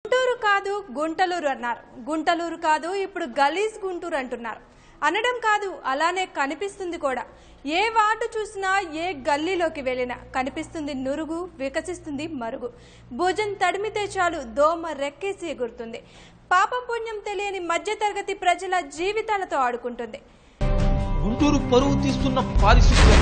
గుంటూరు కాదు గుంటలూరు అన్నారు గుంటలూరు కాదు ఇప్పుడు గలీజ్ గుంటూరు అంటున్నారు అనడం కాదు అలానే కనిపిస్తుంది కూడా ఏ వార్డు చూసినా ఏ గల్లీలోకి వెళ్ళినా కనిపిస్తుంది నురుగు వికసిస్తుంది మరుగు భుజం తడిమితే చాలు దోమ రెక్కేసి ఎగురుతుంది పాపం పుణ్యం తెలియని మధ్యతరగతి ప్రజల జీవితాలతో ఆడుకుంటుంది గుంటూరు పరువు తీస్తున్న పారిశుద్ధ్యం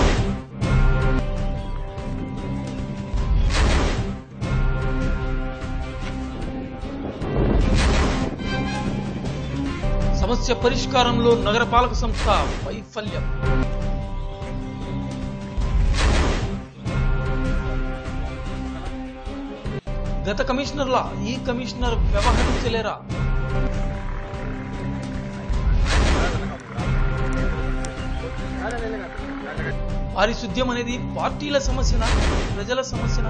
సమస్య పరిష్కారంలో నగరపాలక సంస్థ వైఫల్యం గత కమిషనర్ల ఈ కమిషనర్ వ్యవహరించలేరా పారిశుద్ధ్యం అనేది పార్టీల సమస్యనా ప్రజల సమస్యనా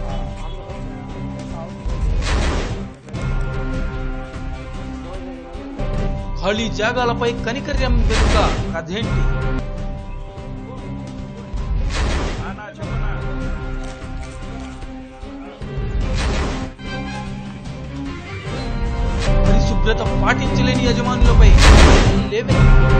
ఖాళీ జాగాలపై కనికర్యం వెనుక కథేంటి పరిశుభ్రత పాటించలేని యజమానులపై లేవే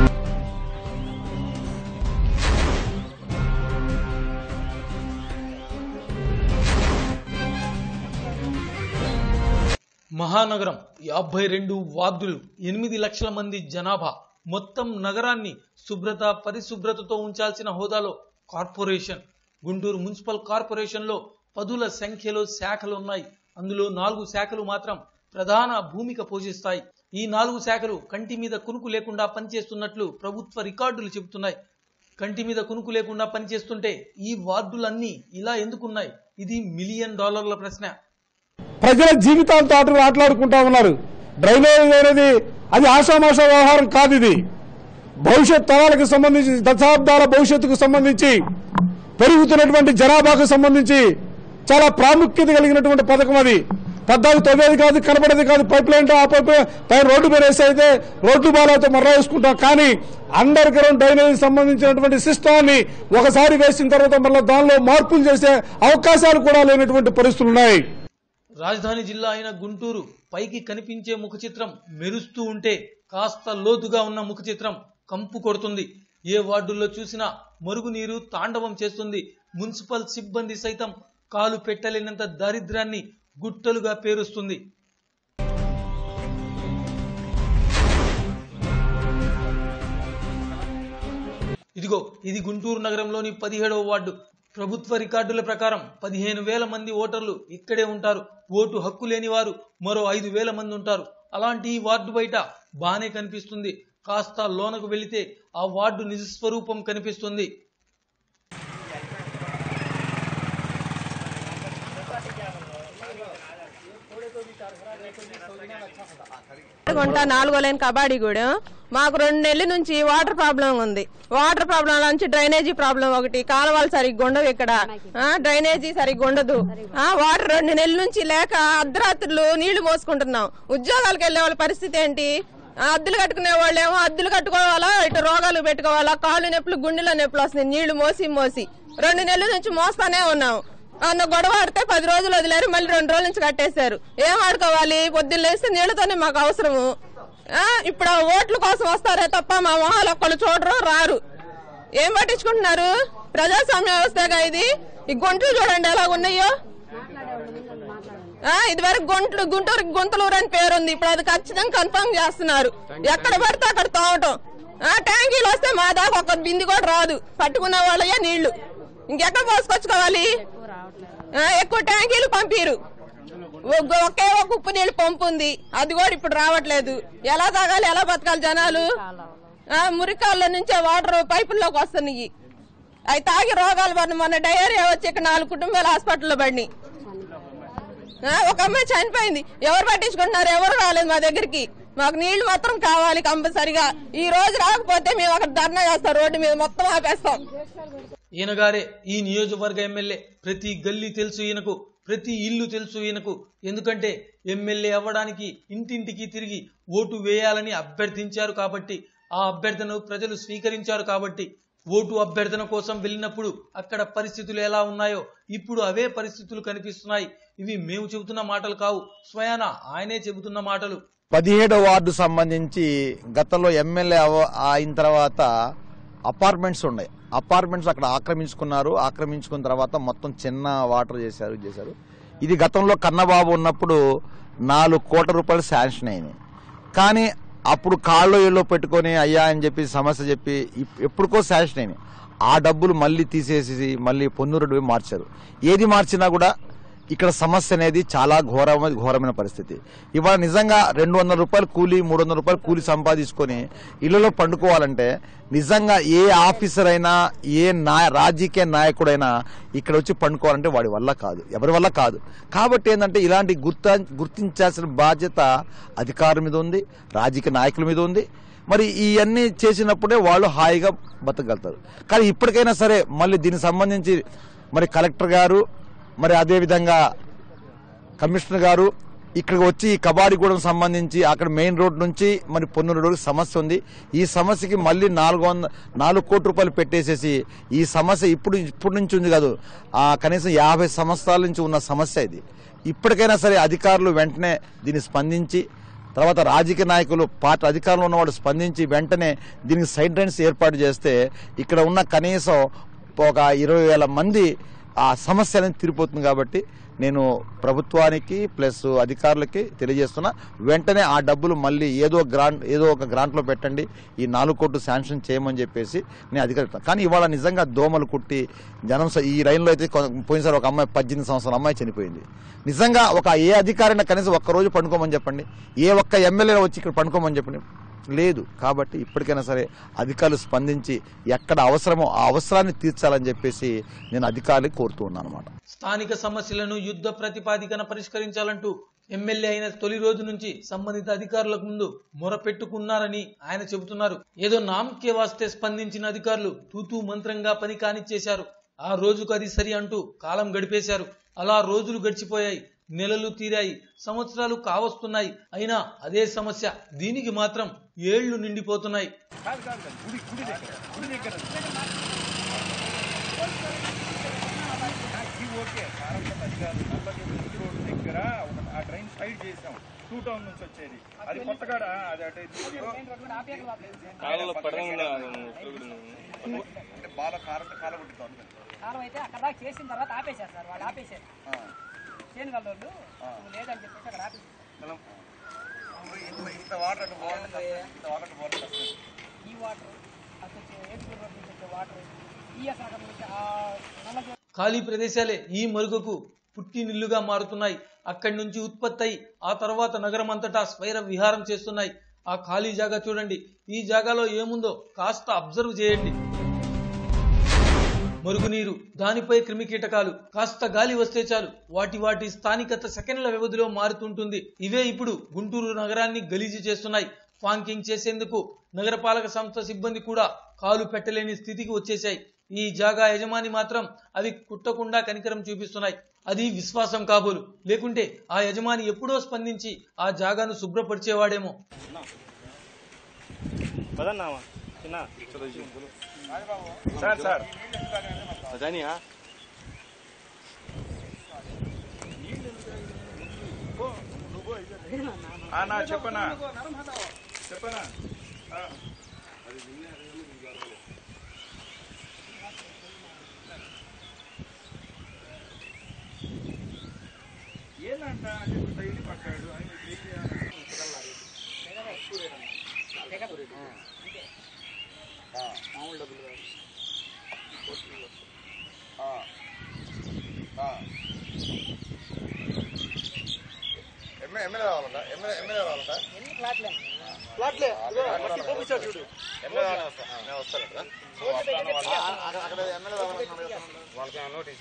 మహానగరం యాభై రెండు వార్డులు ఎనిమిది లక్షల మంది జనాభా మొత్తం నగరాన్ని శుభ్రత పరిశుభ్రతతో ఉంచాల్సిన హోదాలో కార్పొరేషన్ గుంటూరు మున్సిపల్ కార్పొరేషన్లో పదుల సంఖ్యలో శాఖలు ఉన్నాయి అందులో నాలుగు శాఖలు మాత్రం ప్రధాన భూమిక పోషిస్తాయి ఈ నాలుగు శాఖలు కంటి మీద కునుకు లేకుండా పనిచేస్తున్నట్లు ప్రభుత్వ రికార్డులు చెబుతున్నాయి కంటి మీద కునుకు లేకుండా పనిచేస్తుంటే ఈ వార్డులన్నీ ఇలా ఎందుకున్నాయి ఇది మిలియన్ డాలర్ల ప్రశ్న ప్రజల జీవితాలతో ఆటలు ఆటలాడుకుంటా ఉన్నారు డ్రైనేజ్ అనేది అది ఆషామాష వ్యవహారం కాదు ఇది భవిష్యత్ తరాలకు సంబంధించి దశాబ్దాల భవిష్యత్తుకు సంబంధించి పెరుగుతున్నటువంటి జనాభాకు సంబంధించి చాలా ప్రాముఖ్యత కలిగినటువంటి పథకం అది పద్దాకు తవ్వేది కాదు కనబడేది కాదు పైప్ లైన్ ఆ పైప్ పైన రోడ్డు మీద వేసి అయితే రోడ్డు బాలతో మర్రా వేసుకుంటాం కానీ అండర్ గ్రౌండ్ డ్రైనేజ్ సంబంధించినటువంటి సిస్టాన్ని ఒకసారి వేసిన తర్వాత మళ్ళీ దానిలో మార్పులు చేసే అవకాశాలు కూడా లేనటువంటి పరిస్థితులు ఉన్నాయి రాజధాని జిల్లా అయిన గుంటూరు పైకి కనిపించే ముఖ చిత్రం మెరుస్తూ ఉంటే కాస్త లోతుగా ఉన్న ముఖ చిత్రం కంపు కొడుతుంది ఏ వార్డుల్లో చూసినా మరుగునీరు తాండవం చేస్తుంది మున్సిపల్ సిబ్బంది సైతం కాలు పెట్టలేనంత దారిద్ర్యాన్ని గుట్టలుగా పేరుస్తుంది ఇదిగో ఇది గుంటూరు నగరంలోని పదిహేడవ వార్డు ప్రభుత్వ రికార్డుల ప్రకారం పదిహేను వేల మంది ఓటర్లు ఇక్కడే ఉంటారు ఓటు హక్కు లేని వారు మరో ఐదు వేల మంది ఉంటారు అలాంటి ఈ వార్డు బయట బానే కనిపిస్తుంది కాస్త లోనకు వెళితే ఆ వార్డు నిజస్వరూపం కనిపిస్తుంది గుంట నాలుగో లైన్ కబాడీ గూడెం మాకు రెండు నెలల నుంచి వాటర్ ప్రాబ్లం ఉంది వాటర్ ప్రాబ్లం నుంచి డ్రైనేజీ ప్రాబ్లం ఒకటి కాలువలు సరిగ్గా ఉండవు ఇక్కడ ఆ, డ్రైనేజీ సరిగ్గా ఉండదు ఆ, వాటర్ రెండు నెలల నుంచి లేక అర్ధరాత్రులు నీళ్లు మోసుకుంటున్నాం ఉద్యోగాలకు వెళ్లే వాళ్ళ పరిస్థితి ఏంటి ఆ, అద్దెలు కట్టుకునే వాళ్ళేమో అద్దెలు కట్టుకోవాలా ఇటు రోగాలు పెట్టుకోవాలా కాళ్ళు నొప్పులు గుండెల నొప్పులు వస్తున్నాయి నీళ్లు మోసి మోసి రెండు నెలల నుంచి మోస్తానే ఉన్నాం అన్న గొడవ ఆడితే పది రోజులు వదిలేరు మళ్ళీ రెండు రోజుల నుంచి కట్టేశారు ఏం ఆడుకోవాలి పొద్దున్న లేస్తే నీళ్లతోనే మాకు అవసరము ఆ, ఇప్పుడు ఆ ఓట్ల కోసం వస్తారే తప్ప మా మొహాలు ఒక్కళ్ళు చూడరు రారు ఏం పట్టించుకుంటున్నారు ప్రజాస్వామ్య వ్యవస్థగా ఇది ఈ గుంటలు చూడండి ఎలా ఉన్నాయో ఆ, ఇది వరకు గుంటలు గుంటూరు గుంతలూరు అని పేరు ఉంది ఇప్పుడు అది ఖచ్చితంగా కన్ఫర్మ్ చేస్తున్నారు ఎక్కడ పడితే అక్కడ తోవటం ఆ, ట్యాంకీలు వస్తే మా దాకా ఒక బింది కూడా రాదు పట్టుకున్న వాళ్ళయ్యా నీళ్లు ఇంకెక్కడ పోసుకొచ్చుకోవాలి ఆ, ఎక్కువ ట్యాంకీలు పంపిరు ఒ- ఒకే ఒక ఉప్పు నీళ్ళు పంపు ఉంది అది కూడా ఇప్పుడు రావట్లేదు ఎలా తాగాలి ఎలా బతకాలి జనాలు ఆ, మురికాళ్ళ నుంచే వాటర్ పైపుల్లోకి వస్తున్నాయి అవి తాగి రోగాలు పడిన మొన్న డయేరియా వచ్చి ఇక్కడ నాలుగు కుటుంబాలు హాస్పిటల్లో పడినాయి ఆ, ఒక అమ్మాయి చనిపోయింది ఎవరు పట్టించుకుంటున్నారు ఎవరు రాలేదు మా దగ్గరికి మాకు నీళ్లు మాత్రం కావాలి కంపల్సరిగా ఈ రోజు రాకపోతే మేము అక్కడ ధర్నా చేస్తాం రోడ్డు మీద మొత్తం ఆపేస్తాం ఈయనగారే ఈ నియోజకవర్గ ఎమ్మెల్యే ప్రతి గల్లీ తెలుసు ఈయనకు ప్రతి ఇల్లు తెలుసు ఈయనకు ఎందుకంటే ఎమ్మెల్యే అవ్వడానికి ఇంటింటికి తిరిగి ఓటు వేయాలని అభ్యర్థించారు కాబట్టి ఆ అభ్యర్థనను ప్రజలు స్వీకరించారు కాబట్టి ఓటు అభ్యర్థన కోసం వెళ్ళినప్పుడు అక్కడ పరిస్థితులు ఎలా ఉన్నాయో ఇప్పుడు అవే పరిస్థితులు కనిపిస్తున్నాయి ఇవి మేము చెబుతున్న మాటలు కావు స్వయాన ఆయనే చెబుతున్న మాటలు పదిహేడో వార్డు సంబంధించి గతంలో ఎమ్మెల్యే అవ- అయిన తర్వాత అపార్ట్మెంట్స్ ఉన్నాయి అపార్ట్మెంట్స్ అక్కడ ఆక్రమించుకున్నారు ఆక్రమించుకున్న తర్వాత మొత్తం చిన్న వాటర్ చేశారు చేశారు ఇది గతంలో కన్నబాబు ఉన్నప్పుడు నాలుగు కోట్ల రూపాయలు శాంక్షన్ అయినాయి కానీ అప్పుడు కాళ్ళు ఏళ్ళు పెట్టుకొని అయ్యా అని చెప్పి సమస్య చెప్పి ఇప్- ఎప్పుడుకో శాంక్షన్ అయినాయి ఆ డబ్బులు మళ్ళీ తీసేసి మళ్ళీ పొన్నురుడు మార్చారు ఏది మార్చినా కూడా ఇక్కడ సమస్య అనేది చాలా ఘోరమైన ఘోరమైన పరిస్థితి ఇవాళ నిజంగా రెండు వందల రూపాయలు కూలీ మూడు వందల రూపాయలు కూలీ సంపాదించుకొని ఇళ్లలో పండుకోవాలంటే నిజంగా ఏ ఆఫీసర్ అయినా ఏ నాయ రాజకీయ నాయకుడైనా ఇక్కడ వచ్చి పండుకోవాలంటే వాడి వల్ల కాదు ఎవరి వల్ల కాదు కాబట్టి ఏంటంటే ఇలాంటి గుర్త గుర్తించాల్సిన బాధ్యత అధికారుల మీద ఉంది రాజకీయ నాయకుల మీద ఉంది మరి ఇవన్నీ చేసినప్పుడే వాళ్ళు హాయిగా బతకగలుగుతారు కానీ ఇప్పటికైనా సరే మళ్ళీ దీనికి సంబంధించి మరి కలెక్టర్ గారు మరి అదేవిధంగా కమిషనర్ గారు ఇక్కడికి వచ్చి ఈ కబాడిగూడెం సంబంధించి అక్కడ మెయిన్ రోడ్ నుంచి మరి పొన్నూరు రోడ్డు సమస్య ఉంది ఈ సమస్యకి మళ్ళీ నాలుగు వంద నాలుగు కోట్ల రూపాయలు పెట్టేసేసి ఈ సమస్య ఇప్పుడు ఇప్పటి నుంచి ఉంది కాదు ఆ కనీసం యాభై సంవత్సరాల నుంచి ఉన్న సమస్య ఇది ఇప్పటికైనా సరే అధికారులు వెంటనే దీన్ని స్పందించి తర్వాత రాజకీయ నాయకులు పార్టీ అధికారంలో ఉన్నవాడు స్పందించి వెంటనే దీనికి సైడ్ లైన్స్ ఏర్పాటు చేస్తే ఇక్కడ ఉన్న కనీసం ఒక ఇరవై వేల మంది ఆ సమస్య అనేది తీరిపోతుంది కాబట్టి నేను ప్రభుత్వానికి ప్లస్ అధికారులకి తెలియజేస్తున్నా వెంటనే ఆ డబ్బులు మళ్ళీ ఏదో గ్రాంట్ ఏదో ఒక గ్రాంట్లో పెట్టండి ఈ నాలుగు కోట్లు శాంక్షన్ చేయమని చెప్పేసి నేను అధికారి కానీ ఇవాళ నిజంగా దోమలు కుట్టి జనం స- ఈ రైల్లో అయితే కొ- పోయినసారి ఒక అమ్మాయి పద్దెనిమిది సంవత్సరాల అమ్మాయి చనిపోయింది నిజంగా ఒక ఏ అధికారైనా కనీసం ఒక్క రోజు పండుకోమని చెప్పండి ఏ ఒక్క ఎమ్మెల్యే వచ్చి ఇక్కడ పండుకోమని చెప్పండి లేదు కాబట్టి ఇప్పటికైనా సరే అధికారులు స్పందించి ఎక్కడ అవసరమో ఆ అవసరాన్ని తీర్చాలని చెప్పేసి నేను అధికారులకు కోరుతూ ఉన్నాను అనమాట స్థానిక సమస్యలను యుద్ధ ప్రతిపాదికన పరిష్కరించాలంటూ ఎమ్మెల్యే అయిన తొలి రోజు నుంచి సంబంధిత అధికారులకు ముందు మొరపెట్టుకున్నారని ఆయన చెబుతున్నారు ఏదో నామకే వాస్తే స్పందించిన అధికారులు తూతూ మంత్రంగా పని కానిచ్చేశారు ఆ రోజుకు అది సరి అంటూ కాలం గడిపేశారు అలా రోజులు గడిచిపోయాయి నెలలు తీరాయి సంవత్సరాలు కావస్తున్నాయి అయినా అదే సమస్య దీనికి మాత్రం ఏళ్లు నిండిపోతున్నాయి ఈ ఓకే కారంపేట అధికారులు నల్లకి ముందు రోడ్డు దగ్గర ఒక ఆ డ్రైన్ సైడ్ చేసాం టూ టౌన్ నుంచి వచ్చేది అది కొత్తగా అది అటు అంటే బాల కారంట కాలగొట్టి తోట కాలం అయితే అక్కడ దాకా చేసిన తర్వాత ఆపేశారు సార్ వాళ్ళు ఆపేశారు చేను వాళ్ళు లేదని చెప్పేసి అక్కడ ఆపేశారు ఇంత వాటర్ అటు బాగుంటుంది ఇంత వాటర్ అటు బాగుంటుంది ఈ వాటర్ అటు ఏపీ రోడ్ నుంచి వచ్చే వాటర్ ఈ అసలు నుంచి ఆ నల్ల ఖాళీ ప్రదేశాలే ఈ మరుగుకు పుట్టినిల్లుగా మారుతున్నాయి అక్కడి నుంచి ఉత్పత్తి అయి ఆ తర్వాత నగరం అంతటా స్వైర విహారం చేస్తున్నాయి ఆ ఖాళీ జాగా చూడండి ఈ జాగాలో ఏముందో కాస్త అబ్జర్వ్ చేయండి మురుగునీరు దానిపై క్రిమికీటకాలు కాస్త గాలి వస్తే చాలు వాటి వాటి స్థానికత సెకండ్ల వ్యవధిలో మారుతుంటుంది ఇవే ఇప్పుడు గుంటూరు నగరాన్ని గలీజు చేస్తున్నాయి ఫాంకింగ్ చేసేందుకు నగరపాలక సంస్థ సిబ్బంది కూడా కాలు పెట్టలేని స్థితికి వచ్చేశాయి ఈ జాగా యజమాని మాత్రం అవి కుట్టకుండా కనికరం చూపిస్తున్నాయి అది విశ్వాసం కాబోలు లేకుంటే ఆ యజమాని ఎప్పుడో స్పందించి ఆ జాగాను శుభ్రపరిచేవాడేమో సార్ సార్ ఆ, నా చెప్పనా చెప్పనా ఆ. ఏంటంట అంటే ఇప్పుడు డైలీ పట్టాడు ఆయన డైలీ ఎమ్మెల్యే రావాలంట ఎమ్మెల్యే ఎమ్మెల్యే రావాలంట ఎన్ని ప్లాట్లే అక్కడ ఎమ్మెల్యే వాళ్ళకి నోటీస్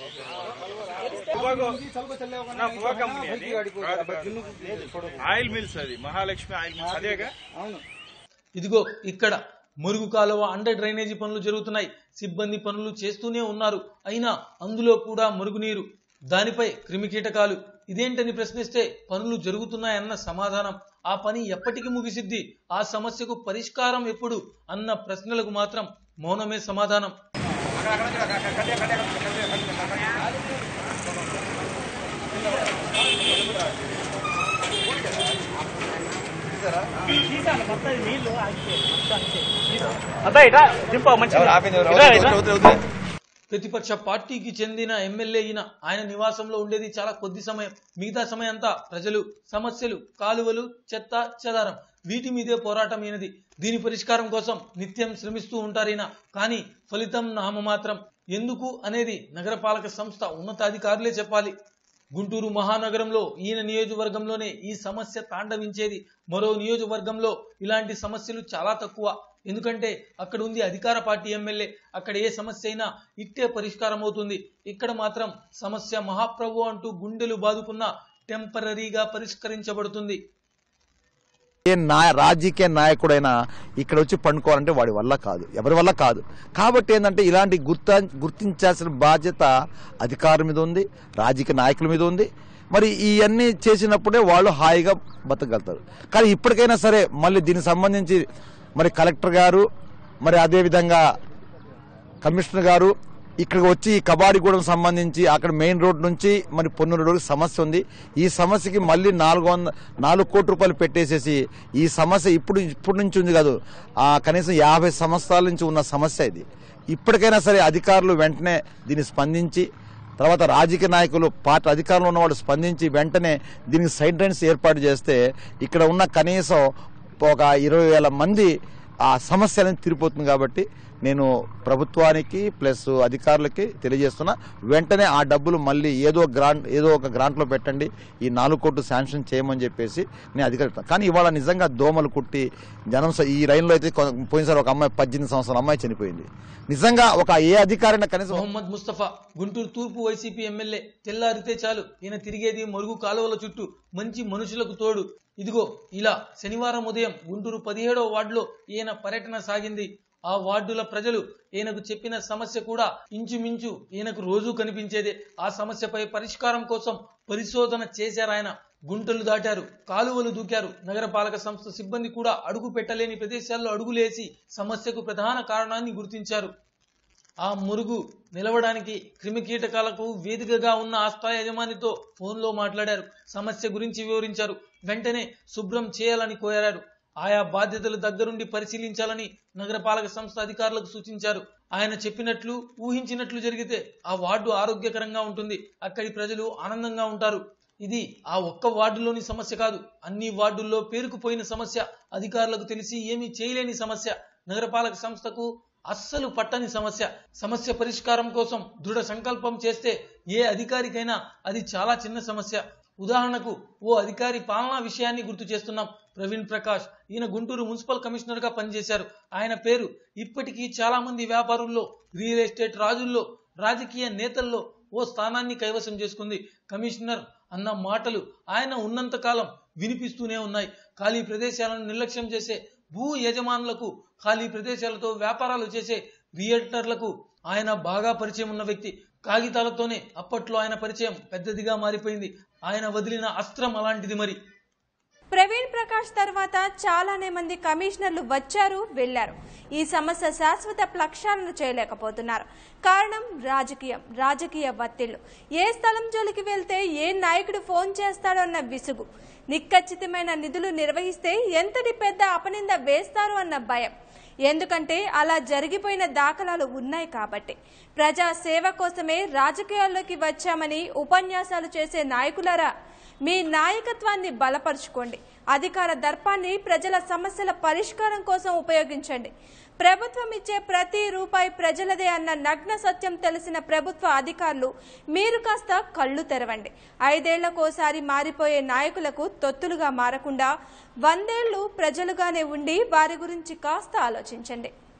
నా పువ్వ కంపెనీ అది. కాదు, కాదు. ఆయిల్ మిల్స్ అది మహాలక్ష్మి ఆయిల్ మిల్స్ అదేగా ఇదిగో ఇక్కడ మురుగు కాలువ అండర్ డ్రైనేజీ పనులు జరుగుతున్నాయి సిబ్బంది పనులు చేస్తూనే ఉన్నారు అయినా అందులో కూడా మురుగునీరు దానిపై క్రిమికీటకాలు ఇదేంటని ప్రశ్నిస్తే పనులు జరుగుతున్నాయన్న సమాధానం ఆ పని ఎప్పటికి ముగిసిద్ది ఆ సమస్యకు పరిష్కారం ఎప్పుడు అన్న ప్రశ్నలకు మాత్రం మౌనమే సమాధానం తీసాను మొత్తం ఇది నీళ్లు ఆగిపోయాయి మొత్తం అంతే అబ్బాయి ఇట్రా దింప మంచిగా ఇట్రా, ఇట్రా. ప్రతిపక్ష పార్టీకి చెందిన ఎమ్మెల్యే అయిన ఆయన నివాసంలో ఉండేది చాలా కొద్ది సమయం మిగతా సమయం అంతా ప్రజలు సమస్యలు కాలువలు చెత్త చెదారం వీటి మీదే పోరాటం అయినది దీని పరిష్కారం కోసం నిత్యం శ్రమిస్తూ ఉంటారైనా కానీ ఫలితం నామమాత్రం ఎందుకు అనేది నగరపాలక సంస్థ ఉన్నతాధికారులే చెప్పాలి గుంటూరు మహానగరంలో ఈయన నియోజకవర్గంలోనే ఈ సమస్య తాండవించేది మరో నియోజకవర్గంలో ఇలాంటి సమస్యలు చాలా తక్కువ ఎందుకంటే అక్కడ ఉంది అధికార పార్టీ ఎమ్మెల్యే అక్కడ ఏ సమస్య అయినా ఇట్టే పరిష్కారం అవుతుంది ఇక్కడ మాత్రం సమస్య మహాప్రభు అంటూ గుండెలు బాదుకున్న టెంపరీగా పరిష్కరించబడుతుంది ఏ నాయ రాజకీయ నాయకుడైనా ఇక్కడ వచ్చి పండుకోవాలంటే వాడి వల్ల కాదు ఎవరి వల్ల కాదు కాబట్టి ఏంటంటే ఇలాంటి గుర్త గుర్తించాల్సిన బాధ్యత అధికారుల మీద ఉంది రాజకీయ నాయకుల మీద ఉంది మరి ఇవన్నీ చేసినప్పుడే వాళ్ళు హాయిగా బతకగలుగుతారు కానీ ఇప్పటికైనా సరే మళ్ళీ దీనికి సంబంధించి మరి కలెక్టర్ గారు మరి అదేవిధంగా కమిషనర్ గారు ఇక్కడికి వచ్చి ఈ కబాడిగూడెం సంబంధించి అక్కడ మెయిన్ రోడ్ నుంచి మరి పొన్నూరు రోడ్డు సమస్య ఉంది ఈ సమస్యకి మళ్ళీ నాలుగు వంద నాలుగు కోట్ల రూపాయలు పెట్టేసేసి ఈ సమస్య ఇప్పుడు ఇప్పటి నుంచి ఉంది కాదు ఆ కనీసం యాభై సంవత్సరాల నుంచి ఉన్న సమస్య ఇది ఇప్పటికైనా సరే అధికారులు వెంటనే దీన్ని స్పందించి తర్వాత రాజకీయ నాయకులు పార్టీ అధికారంలో ఉన్న వాళ్ళు స్పందించి వెంటనే దీనికి సైడ్ డ్రైన్స్ ఏర్పాటు చేస్తే ఇక్కడ ఉన్న కనీసం ఒక ఇరవై వేల మంది ఆ సమస్య అనేది తీరిపోతుంది కాబట్టి నేను ప్రభుత్వానికి ప్లస్ అధికారులకి తెలియజేస్తున్నా వెంటనే ఆ డబ్బులు మళ్ళీ ఏదో గ్రాంట్ ఏదో ఒక గ్రాంట్లో పెట్టండి ఈ నాలుగు కోట్లు శాంక్షన్ చేయమని చెప్పేసి నేను అధికారి కానీ ఇవాళ నిజంగా దోమలు కుట్టి జనం స- ఈ రైల్లో అయితే కొ- పోయినసారి ఒక అమ్మాయి పద్దెనిమిది సంవత్సరాల అమ్మాయి చనిపోయింది నిజంగా ఒక ఏ అధికారైనా కనీసం మొహమ్మద్ ముస్తఫా గుంటూరు తూర్పు వైసీపీ ఎమ్మెల్యే తెల్లారితే చాలు ఈయన తిరిగేది మరుగు కాలువల చుట్టూ మంచి మనుషులకు తోడు ఇదిగో ఇలా శనివారం ఉదయం గుంటూరు పదిహేడవ వార్డులో ఈయన పర్యటన సాగింది ఆ వార్డుల ప్రజలు ఈయనకు చెప్పిన సమస్య కూడా ఇంచుమించు ఈయనకు రోజూ కనిపించేదే ఆ సమస్యపై పరిష్కారం కోసం పరిశోధన చేశారాయన గుంటలు దాటారు కాలువలు దూకారు నగరపాలక సంస్థ సిబ్బంది కూడా అడుగు పెట్టలేని ప్రదేశాల్లో అడుగులేసి సమస్యకు ప్రధాన కారణాన్ని గుర్తించారు ఆ మురుగు నిలవడానికి క్రిమికీటకాలకు వేదికగా ఉన్న ఆస్థా యజమానితో ఫోన్లో మాట్లాడారు సమస్య గురించి వివరించారు వెంటనే శుభ్రం చేయాలని కోరారు ఆయా బాధ్యతలు దగ్గరుండి పరిశీలించాలని నగరపాలక సంస్థ అధికారులకు సూచించారు ఆయన చెప్పినట్లు ఊహించినట్లు జరిగితే ఆ వార్డు ఆరోగ్యకరంగా ఉంటుంది అక్కడి ప్రజలు ఆనందంగా ఉంటారు ఇది ఆ ఒక్క వార్డులోని సమస్య కాదు అన్ని వార్డుల్లో పేరుకుపోయిన సమస్య అధికారులకు తెలిసి ఏమీ చేయలేని సమస్య నగరపాలక సంస్థకు అస్సలు పట్టని సమస్య సమస్య పరిష్కారం కోసం దృఢ సంకల్పం చేస్తే ఏ అధికారికైనా అది చాలా చిన్న సమస్య ఉదాహరణకు ఓ అధికారి పాలనా విషయాన్ని గుర్తు చేస్తున్నాం ప్రవీణ్ ప్రకాష్ ఈయన గుంటూరు మున్సిపల్ కమిషనర్ గా పనిచేశారు ఆయన పేరు ఇప్పటికీ చాలా మంది వ్యాపారుల్లో రియల్ ఎస్టేట్ రాజుల్లో రాజకీయ నేతల్లో ఓ స్థానాన్ని కైవసం చేసుకుంది కమిషనర్ అన్న మాటలు ఆయన ఉన్నంత కాలం వినిపిస్తూనే ఉన్నాయి ఖాళీ ప్రదేశాలను నిర్లక్ష్యం చేసే భూ యజమానులకు ఖాళీ ప్రదేశాలతో వ్యాపారాలు చేసే రియల్టర్లకు ఆయన బాగా పరిచయం ఉన్న వ్యక్తి కాగితాలతోనే అప్పట్లో ఆయన పరిచయం పెద్దదిగా మారిపోయింది ఆయన వదిలిన అస్త్రం అలాంటిది మరి ప్రవీణ్ ప్రకాష్ తర్వాత చాలానే మంది కమిషనర్లు వచ్చారు వెళ్లారు ఈ సమస్య శాశ్వత లక్ష్యాలను చేయలేకపోతున్నారు కారణం రాజకీయం రాజకీయ ఒత్తిళ్లు ఏ స్థలం జోలికి వెళ్తే ఏ నాయకుడు ఫోన్ చేస్తాడో అన్న విసుగు నిక్కచ్చితమైన నిధులు నిర్వహిస్తే ఎంతటి పెద్ద అపనింద వేస్తారు అన్న భయం ఎందుకంటే అలా జరిగిపోయిన దాఖలాలు ఉన్నాయి కాబట్టి ప్రజా సేవ కోసమే రాజకీయాల్లోకి వచ్చామని ఉపన్యాసాలు చేసే నాయకులారా మీ నాయకత్వాన్ని బలపరుచుకోండి అధికార దర్పాన్ని ప్రజల సమస్యల పరిష్కారం కోసం ఉపయోగించండి ప్రభుత్వం ఇచ్చే ప్రతి రూపాయి ప్రజలదే అన్న నగ్న సత్యం తెలిసిన ప్రభుత్వ అధికారులు మీరు కాస్త కళ్ళు తెరవండి ఐదేళ్లకోసారి మారిపోయే నాయకులకు తొత్తులుగా మారకుండా వందేళ్లు ప్రజలుగానే ఉండి వారి గురించి కాస్త ఆలోచించండి